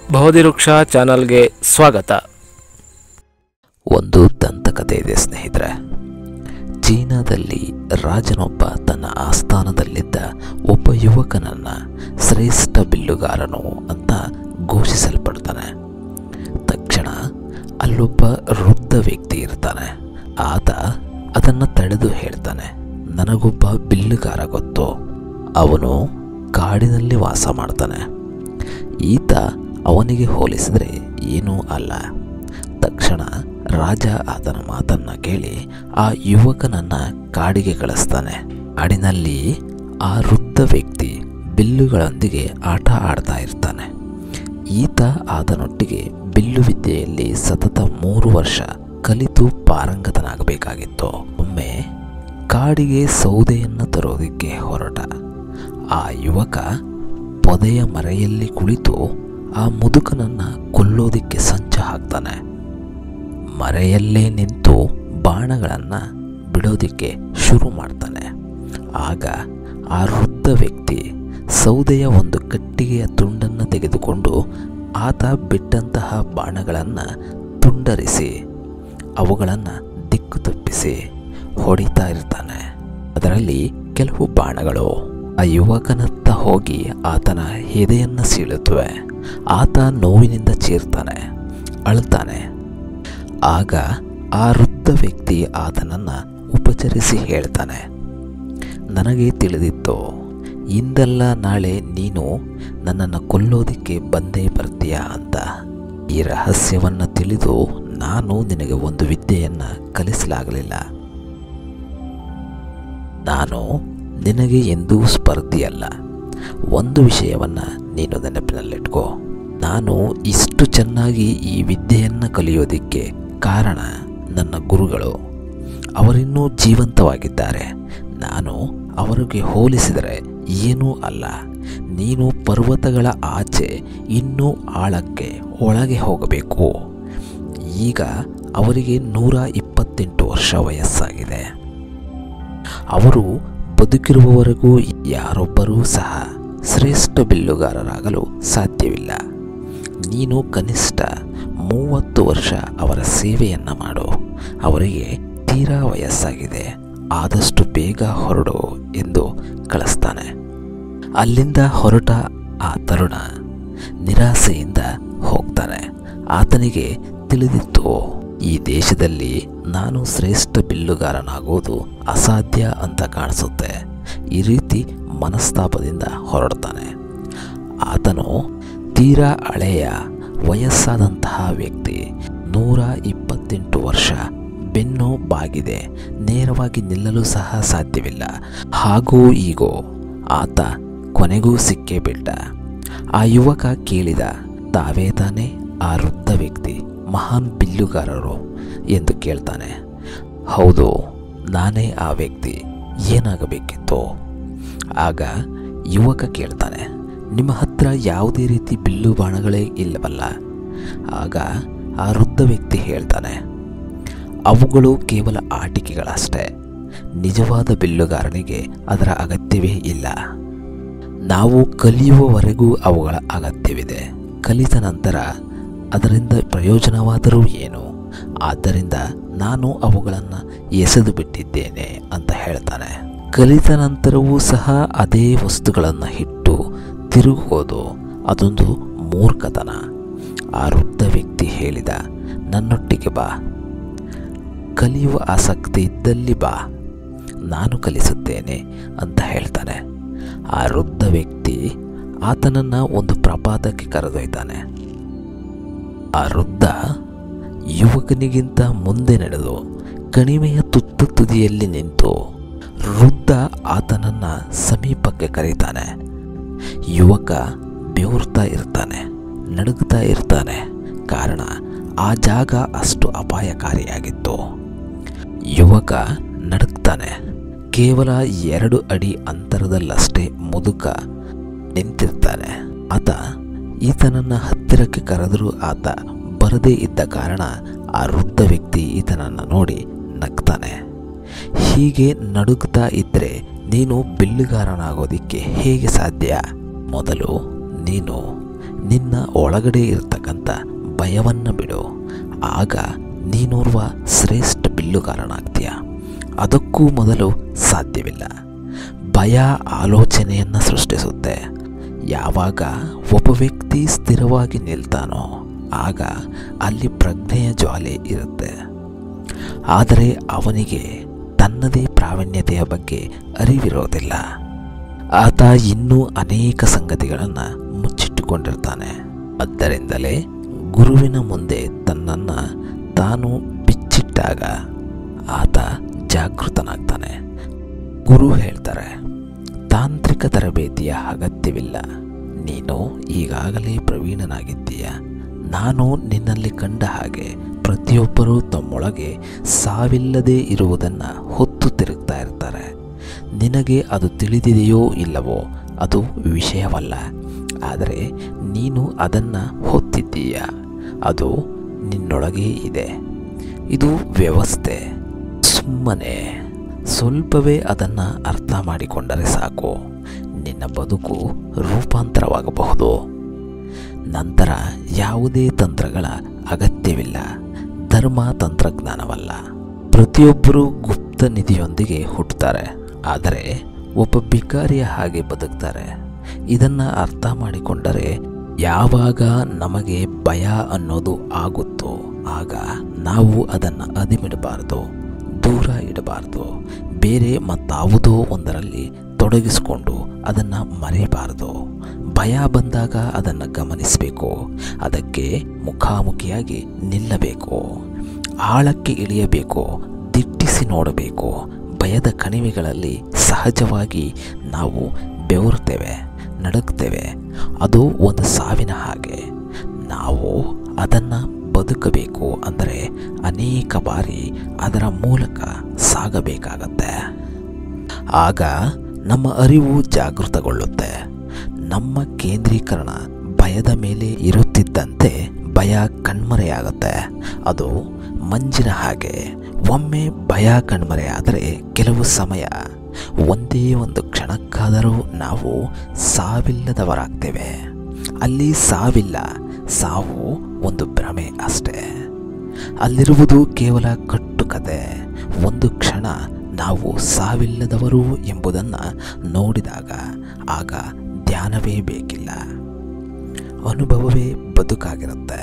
ಬಹುದಿರುಕ್ಷ ಚಾನಲ್ಗೆ ಸ್ವಾಗತ ಒಂದು ದಂತಕಥೆ ಇದೆ ಸ್ನೇಹಿತರೆ ಚೀನಾದಲ್ಲಿ ರಾಜನೊಬ್ಬ ತನ್ನ ಆಸ್ಥಾನದಲ್ಲಿದ್ದ ಒಬ್ಬ ಯುವಕನನ್ನ ಶ್ರೇಷ್ಠ ಬಿಲ್ಲುಗಾರನು ಅಂತ ಘೋಷಿಸಲ್ಪಡ್ತಾನೆ ತಕ್ಷಣ ಅಲ್ಲೊಬ್ಬ ವೃದ್ಧ ವ್ಯಕ್ತಿ ಇರ್ತಾನೆ ಆತ ಅದನ್ನು ತಡೆದು ಹೇಳ್ತಾನೆ ನನಗೊಬ್ಬ ಬಿಲ್ಲುಗಾರ ಗೊತ್ತು ಅವನು ಕಾಡಿನಲ್ಲಿ ವಾಸ ಮಾಡ್ತಾನೆ ಈತ ಅವನಿಗೆ ಹೋಲಿಸಿದರೆ ಏನೂ ಅಲ್ಲ ತಕ್ಷಣ ರಾಜ ಆತನ ಮಾತನ್ನ ಕೇಳಿ ಆ ಯುವಕನನ್ನ ಕಾಡಿಗೆ ಕಳಿಸ್ತಾನೆ ಕಾಡಿನಲ್ಲಿ ಆ ವೃದ್ಧ ವ್ಯಕ್ತಿ ಬಿಲ್ಲುಗಳೊಂದಿಗೆ ಆಟ ಆಡ್ತಾ ಇರ್ತಾನೆ ಈತ ಆತನೊಟ್ಟಿಗೆ ಬಿಲ್ಲು ವಿದ್ಯೆಯಲ್ಲಿ ಸತತ ಮೂರು ವರ್ಷ ಕಲಿತು ಪಾರಂಗತನಾಗಬೇಕಾಗಿತ್ತು ಒಮ್ಮೆ ಕಾಡಿಗೆ ಸೌದೆಯನ್ನು ತರೋದಕ್ಕೆ ಹೊರಟ ಆ ಯುವಕ ಪೊದೆಯ ಮರೆಯಲ್ಲಿ ಕುಳಿತು ಆ ಮುದುಕನನ್ನ ಕೊಲ್ಲೋದಿಕ್ಕೆ ಸಂಚ ಹಾಕ್ತಾನೆ ಮರೆಯಲ್ಲೇ ನಿಂತು ಬಾಣಗಳನ್ನು ಬಿಡೋದಿಕ್ಕೆ ಶುರು ಮಾಡ್ತಾನೆ ಆಗ ಆ ವೃದ್ಧ ವ್ಯಕ್ತಿ ಸೌದೆಯ ಒಂದು ಕಟ್ಟಿಗೆಯ ತುಂಡನ್ನು ತೆಗೆದುಕೊಂಡು ಆತ ಬಿಟ್ಟಂತಹ ಬಾಣಗಳನ್ನು ತುಂಡರಿಸಿ ಅವುಗಳನ್ನು ದಿಕ್ಕು ತಪ್ಪಿಸಿ ಹೊಡಿತಾ ಇರ್ತಾನೆ ಅದರಲ್ಲಿ ಕೆಲವು ಬಾಣಗಳು ಆ ಯುವಕನತ್ತ ಹೋಗಿ ಆತನ ಎದೆಯನ್ನು ಸೀಳುತ್ತವೆ ಆತ ನೋವಿನಿಂದ ಚೀರ್ತಾನೆ ಅಳ್ತಾನೆ ಆಗ ಆ ವೃದ್ಧ ವ್ಯಕ್ತಿ ಆತನನ್ನು ಉಪಚರಿಸಿ ಹೇಳ್ತಾನೆ ನನಗೆ ತಿಳಿದಿತ್ತು ಇಂದಲ್ಲ ನಾಳೆ ನೀನು ನನ್ನನ್ನು ಕೊಲ್ಲೋದಿಕ್ಕೆ ಬಂದೇ ಬರ್ತೀಯ ಅಂತ ಈ ರಹಸ್ಯವನ್ನು ತಿಳಿದು ನಾನು ನಿನಗೆ ಒಂದು ವಿದ್ಯೆಯನ್ನು ಕಲಿಸಲಾಗಲಿಲ್ಲ ನಾನು ನಿನಗೆ ಎಂದೂ ಸ್ಪರ್ಧಿಯಲ್ಲ ಒಂದು ವಿಷಯವನ್ನು ನೀನು ನೆನಪಿನಲ್ಲಿಟ್ಕೋ ನಾನು ಇಷ್ಟು ಚೆನ್ನಾಗಿ ಈ ವಿದ್ಯೆಯನ್ನು ಕಲಿಯೋದಕ್ಕೆ ಕಾರಣ ನನ್ನ ಗುರುಗಳು ಅವರಿನ್ನೂ ಜೀವಂತವಾಗಿದ್ದಾರೆ ನಾನು ಅವರಿಗೆ ಹೋಲಿಸಿದರೆ ಏನೂ ಅಲ್ಲ ನೀನು ಪರ್ವತಗಳ ಆಚೆ ಇನ್ನೂ ಆಳಕ್ಕೆ ಒಳಗೆ ಹೋಗಬೇಕು ಈಗ ಅವರಿಗೆ ನೂರ ಇಪ್ಪತ್ತೆಂಟು ವರ್ಷ ವಯಸ್ಸಾಗಿದೆ ಅವರು ಬದುಕಿರುವವರೆಗೂ ಯಾರೊಬ್ಬರೂ ಸಹ ಶ್ರೇಷ್ಠ ಬಿಲ್ಲುಗಾರರಾಗಲು ಸಾಧ್ಯವಿಲ್ಲ ನೀನು ಕನಿಷ್ಠ ಮೂವತ್ತು ವರ್ಷ ಅವರ ಸೇವೆಯನ್ನು ಮಾಡು ಅವರಿಗೆ ತೀರಾ ವಯಸ್ಸಾಗಿದೆ ಆದಷ್ಟು ಬೇಗ ಹೊರಡು ಎಂದು ಕಳಿಸ್ತಾನೆ ಅಲ್ಲಿಂದ ಹೊರಟ ಆ ತರುಣ ನಿರಾಸೆಯಿಂದ ಹೋಗ್ತಾನೆ ಆತನಿಗೆ ತಿಳಿದಿತ್ತು ಈ ದೇಶದಲ್ಲಿ ನಾನು ಶ್ರೇಷ್ಠ ಬಿಲ್ಲುಗಾರನಾಗುವುದು ಅಸಾಧ್ಯ ಅಂತ ಕಾಣಿಸುತ್ತೆ ಈ ರೀತಿ ಮನಸ್ತಾಪದಿಂದ ಹೊರಡ್ತಾನೆ ಆತನು ತೀರಾ ಹಳೆಯ ವಯಸ್ಸಾದಂತಹ ವ್ಯಕ್ತಿ ನೂರ ಇಪ್ಪತ್ತೆಂಟು ವರ್ಷ ಬೆನ್ನು ಬಾಗಿದೆ ನೇರವಾಗಿ ನಿಲ್ಲಲು ಸಹ ಸಾಧ್ಯವಿಲ್ಲ ಹಾಗೂ ಈಗೋ ಆತ ಕೊನೆಗೂ ಸಿಕ್ಕೇ ಬಿಟ್ಟ ಆ ಯುವಕ ಕೇಳಿದ ತಾವೇ ತಾನೇ ಆ ವೃದ್ಧ ವ್ಯಕ್ತಿ ಮಹಾನ್ ಬಿಲ್ಲುಗಾರರು ಎಂದು ಕೇಳ್ತಾನೆ ಹೌದು ನಾನೇ ಆ ವ್ಯಕ್ತಿ ಏನಾಗಬೇಕಿತ್ತು ಆಗ ಯುವಕ ಕೇಳ್ತಾನೆ ನಿಮ್ಮ ಹತ್ರ ಯಾವುದೇ ರೀತಿ ಬಿಲ್ಲು ಬಾಣಗಳೇ ಇಲ್ಲವಲ್ಲ ಆಗ ಆ ವೃದ್ಧ ವ್ಯಕ್ತಿ ಹೇಳ್ತಾನೆ ಅವುಗಳು ಕೇವಲ ಆಟಿಕೆಗಳಷ್ಟೇ ನಿಜವಾದ ಬಿಲ್ಲುಗಾರನಿಗೆ ಅದರ ಅಗತ್ಯವೇ ಇಲ್ಲ ನಾವು ಕಲಿಯುವವರೆಗೂ ಅವುಗಳ ಅಗತ್ಯವಿದೆ ಕಲಿತ ನಂತರ ಅದರಿಂದ ಪ್ರಯೋಜನವಾದರೂ ಏನು ಆದ್ದರಿಂದ ನಾನು ಅವುಗಳನ್ನು ಎಸೆದು ಬಿಟ್ಟಿದ್ದೇನೆ ಅಂತ ಹೇಳ್ತಾನೆ ಕಲಿತ ನಂತರವೂ ಸಹ ಅದೇ ವಸ್ತುಗಳನ್ನು ಇಟ್ಟು ತಿರುಗೋದು ಅದೊಂದು ಮೂರ್ಖತನ ಆ ವೃದ್ಧ ವ್ಯಕ್ತಿ ಹೇಳಿದ ನನ್ನೊಟ್ಟಿಗೆ ಬಾ ಕಲಿಯುವ ಆಸಕ್ತಿ ಇದ್ದಲ್ಲಿ ಬಾ ನಾನು ಕಲಿಸುತ್ತೇನೆ ಅಂತ ಹೇಳ್ತಾನೆ ಆ ವೃದ್ಧ ವ್ಯಕ್ತಿ ಆತನನ್ನು ಒಂದು ಪ್ರಪಾತಕ್ಕೆ ಕರೆದೊಯ್ತಾನೆ ಆ ವೃದ್ಧ ಯುವಕನಿಗಿಂತ ಮುಂದೆ ನಡೆದು ಕಣಿವೆಯ ತುತ್ತ ತುದಿಯಲ್ಲಿ ನಿಂತು ವೃದ್ಧ ಆತನನ್ನ ಸಮೀಪಕ್ಕೆ ಕರೀತಾನೆ ಯುವಕ ಬೆವರ್ತಾ ಇರ್ತಾನೆ ನಡುಗ್ತಾ ಇರ್ತಾನೆ ಕಾರಣ ಆ ಜಾಗ ಅಷ್ಟು ಅಪಾಯಕಾರಿಯಾಗಿತ್ತು ಯುವಕ ನಡುಗ್ತಾನೆ ಕೇವಲ ಎರಡು ಅಡಿ ಅಂತರದಲ್ಲಷ್ಟೇ ಮುದುಕ ನಿಂತಿರ್ತಾನೆ ಆತ ಈತನನ್ನ ಹತ್ತಿರಕ್ಕೆ ಕರೆದರೂ ಆತ ಬರದೇ ಇದ್ದ ಕಾರಣ ಆ ವೃದ್ಧ ವ್ಯಕ್ತಿ ಈತನನ್ನು ನೋಡಿ ನಗ್ತಾನೆ ಹೀಗೆ ನಡುಗ್ತಾ ಇದ್ದರೆ ನೀನು ಬಿಲ್ಲುಗಾರನಾಗೋದಿಕ್ಕೆ ಹೇಗೆ ಸಾಧ್ಯ ಮೊದಲು ನೀನು ನಿನ್ನ ಒಳಗಡೆ ಇರತಕ್ಕಂಥ ಭಯವನ್ನು ಬಿಡು ಆಗ ನೀನೋರ್ವ ಶ್ರೇಷ್ಠ ಬಿಲ್ಲುಗಾರನಾಗ್ತೀಯ ಅದಕ್ಕೂ ಮೊದಲು ಸಾಧ್ಯವಿಲ್ಲ ಭಯ ಆಲೋಚನೆಯನ್ನು ಸೃಷ್ಟಿಸುತ್ತೆ ಯಾವಾಗ ಒಬ್ಬ ವ್ಯಕ್ತಿ ಸ್ಥಿರವಾಗಿ ನಿಲ್ತಾನೋ ಆಗ ಅಲ್ಲಿ ಪ್ರಜ್ಞೆಯ ಜ್ವಾಲೆ ಇರುತ್ತೆ ಆದರೆ ಅವನಿಗೆ ತನ್ನದೇ ಪ್ರಾವೀಣ್ಯತೆಯ ಬಗ್ಗೆ ಅರಿವಿರೋದಿಲ್ಲ ಆತ ಇನ್ನೂ ಅನೇಕ ಸಂಗತಿಗಳನ್ನು ಮುಚ್ಚಿಟ್ಟುಕೊಂಡಿರ್ತಾನೆ ಆದ್ದರಿಂದಲೇ ಗುರುವಿನ ಮುಂದೆ ತನ್ನನ್ನು ತಾನು ಬಿಚ್ಚಿಟ್ಟಾಗ ಆತ ಜಾಗೃತನಾಗ್ತಾನೆ ಗುರು ಹೇಳ್ತಾರೆ ತಾಂತ್ರಿಕ ತರಬೇತಿಯ ಅಗತ್ಯವಿಲ್ಲ ನೀನು ಈಗಾಗಲೇ ಪ್ರವೀಣನಾಗಿದ್ದೀಯ ನಾನು ನಿನ್ನಲ್ಲಿ ಕಂಡ ಹಾಗೆ ಪ್ರತಿಯೊಬ್ಬರೂ ತಮ್ಮೊಳಗೆ ಸಾವಿಲ್ಲದೆ ಇರುವುದನ್ನು ಹೊತ್ತು ತಿರುಗ್ತಾ ಇರ್ತಾರೆ ನಿನಗೆ ಅದು ತಿಳಿದಿದೆಯೋ ಇಲ್ಲವೋ ಅದು ವಿಷಯವಲ್ಲ ಆದರೆ ನೀನು ಅದನ್ನು ಹೊತ್ತಿದ್ದೀಯ ಅದು ನಿನ್ನೊಳಗೇ ಇದೆ ಇದು ವ್ಯವಸ್ಥೆ ಸುಮ್ಮನೆ ಸ್ವಲ್ಪವೇ ಅದನ್ನು ಅರ್ಥ ಮಾಡಿಕೊಂಡರೆ ಸಾಕು ನಿನ್ನ ಬದುಕು ರೂಪಾಂತರವಾಗಬಹುದು ನಂತರ ಯಾವುದೇ ತಂತ್ರಗಳ ಅಗತ್ಯವಿಲ್ಲ ಧರ್ಮ ತಂತ್ರಜ್ಞಾನವಲ್ಲ ಪ್ರತಿಯೊಬ್ಬರೂ ಗುಪ್ತ ನಿಧಿಯೊಂದಿಗೆ ಹುಟ್ಟುತ್ತಾರೆ ಆದರೆ ಒಬ್ಬ ಬಿಕಾರಿಯ ಹಾಗೆ ಬದುಕ್ತಾರೆ ಇದನ್ನು ಅರ್ಥ ಮಾಡಿಕೊಂಡರೆ ಯಾವಾಗ ನಮಗೆ ಭಯ ಅನ್ನೋದು ಆಗುತ್ತೋ ಆಗ ನಾವು ಅದನ್ನು ಅದಿಮಿಡಬಾರ್ದು ದೂರ ಇಡಬಾರ್ದು ಬೇರೆ ಮತ್ತಾವುದೋ ಒಂದರಲ್ಲಿ ತೊಡಗಿಸಿಕೊಂಡು ಅದನ್ನು ಮರೆಯಬಾರದು ಭಯ ಬಂದಾಗ ಅದನ್ನು ಗಮನಿಸಬೇಕು ಅದಕ್ಕೆ ಮುಖಾಮುಖಿಯಾಗಿ ನಿಲ್ಲಬೇಕು ಆಳಕ್ಕೆ ಇಳಿಯಬೇಕು ದಿಟ್ಟಿಸಿ ನೋಡಬೇಕು ಭಯದ ಕಣಿವೆಗಳಲ್ಲಿ ಸಹಜವಾಗಿ ನಾವು ಬೆವರುತ್ತೇವೆ ನಡುಕ್ತೇವೆ ಅದು ಒಂದು ಸಾವಿನ ಹಾಗೆ ನಾವು ಅದನ್ನು ಬದುಕಬೇಕು ಅಂದರೆ ಅನೇಕ ಬಾರಿ ಅದರ ಮೂಲಕ ಸಾಗಬೇಕಾಗತ್ತೆ ಆಗ ನಮ್ಮ ಅರಿವು ಜಾಗೃತಗೊಳ್ಳುತ್ತೆ ನಮ್ಮ ಕೇಂದ್ರೀಕರಣ ಭಯದ ಮೇಲೆ ಇರುತ್ತಿದ್ದಂತೆ ಭಯ ಕಣ್ಮರೆಯಾಗುತ್ತೆ ಅದು ಮಂಜಿನ ಹಾಗೆ ಒಮ್ಮೆ ಭಯ ಕಣ್ಮರೆಯಾದರೆ ಕೆಲವು ಸಮಯ ಒಂದೇ ಒಂದು ಕ್ಷಣಕ್ಕಾದರೂ ನಾವು ಸಾವಿಲ್ಲದವರಾಗ್ತೇವೆ ಅಲ್ಲಿ ಸಾವಿಲ್ಲ ಸಾವು ಒಂದು ಭ್ರಮೆ ಅಷ್ಟೇ ಅಲ್ಲಿರುವುದು ಕೇವಲ ಕಟ್ಟುಕತೆ ಒಂದು ಕ್ಷಣ ನಾವು ಸಾವಿಲ್ಲದವರು ಎಂಬುದನ್ನು ನೋಡಿದಾಗ ಆಗ ಧ್ಯಾನವೇ ಬೇಕಿಲ್ಲ ಅನುಭವವೇ ಬದುಕಾಗಿರುತ್ತೆ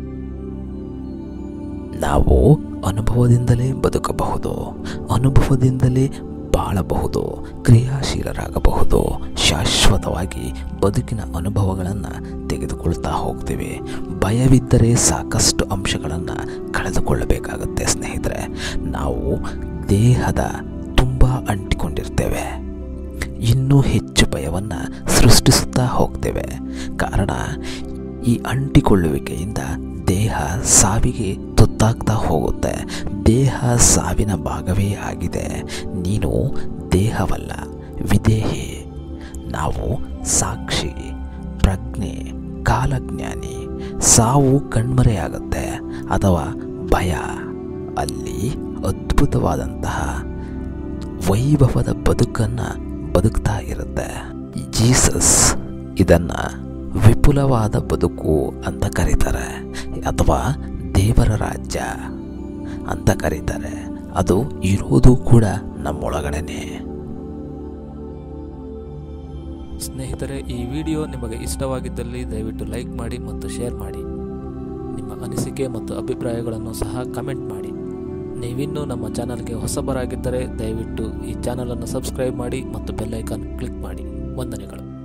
ನಾವು ಅನುಭವದಿಂದಲೇ ಬದುಕಬಹುದು ಅನುಭವದಿಂದಲೇ ಬಾಳಬಹುದು ಕ್ರಿಯಾಶೀಲರಾಗಬಹುದು ಶಾಶ್ವತವಾಗಿ ಬದುಕಿನ ಅನುಭವಗಳನ್ನು ತೆಗೆದುಕೊಳ್ತಾ ಹೋಗ್ತೀವಿ ಭಯವಿದ್ದರೆ ಸಾಕಷ್ಟು ಅಂಶಗಳನ್ನು ಕಳೆದುಕೊಳ್ಳಬೇಕಾಗುತ್ತೆ ಸ್ನೇಹಿತರೆ ನಾವು ದೇಹದ ತುಂಬ ಅಂಟಿಕೊಂಡಿರ್ತೇವೆ ಇನ್ನೂ ಹೆಚ್ಚು ಭಯವನ್ನು ಸೃಷ್ಟಿಸುತ್ತಾ ಹೋಗ್ತೇವೆ ಕಾರಣ ಈ ಅಂಟಿಕೊಳ್ಳುವಿಕೆಯಿಂದ ದೇಹ ಸಾವಿಗೆ ತುತ್ತಾಗ್ತಾ ಹೋಗುತ್ತೆ ದೇಹ ಸಾವಿನ ಭಾಗವೇ ಆಗಿದೆ ನೀನು ದೇಹವಲ್ಲ ವಿದೇಹಿ ನಾವು ಸಾಕ್ಷಿ ಪ್ರಜ್ಞೆ ಕಾಲಜ್ಞಾನಿ ಸಾವು ಕಣ್ಮರೆಯಾಗುತ್ತೆ ಅಥವಾ ಭಯ ಅಲ್ಲಿ ಅದ್ಭುತವಾದಂತಹ ವೈಭವದ ಬದುಕನ್ನು ಬದುಕ್ತಾ ಇರುತ್ತೆ ಜೀಸಸ್ ಇದನ್ನು ವಿಪುಲವಾದ ಬದುಕು ಅಂತ ಕರೀತಾರೆ ಅಥವಾ ದೇವರ ರಾಜ್ಯ ಅಂತ ಕರೀತಾರೆ ಅದು ಇರೋದು ಕೂಡ ನಮ್ಮೊಳಗಡೆನೆ ಸ್ನೇಹಿತರೆ ಈ ವಿಡಿಯೋ ನಿಮಗೆ ಇಷ್ಟವಾಗಿದ್ದಲ್ಲಿ ದಯವಿಟ್ಟು ಲೈಕ್ ಮಾಡಿ ಮತ್ತು ಶೇರ್ ಮಾಡಿ ನಿಮ್ಮ ಅನಿಸಿಕೆ ಮತ್ತು ಅಭಿಪ್ರಾಯಗಳನ್ನು ಸಹ ಕಮೆಂಟ್ ಮಾಡಿ ನೀವಿನ್ನೂ ನಮ್ಮ ಚಾನಲ್ಗೆ ಹೊಸಬರಾಗಿದ್ದರೆ ದಯವಿಟ್ಟು ಈ ಚಾನಲನ್ನು ಸಬ್ಸ್ಕ್ರೈಬ್ ಮಾಡಿ ಮತ್ತು ಬೆಲ್ಲೈಕಾನ್ ಕ್ಲಿಕ್ ಮಾಡಿ ವಂದನೆಗಳು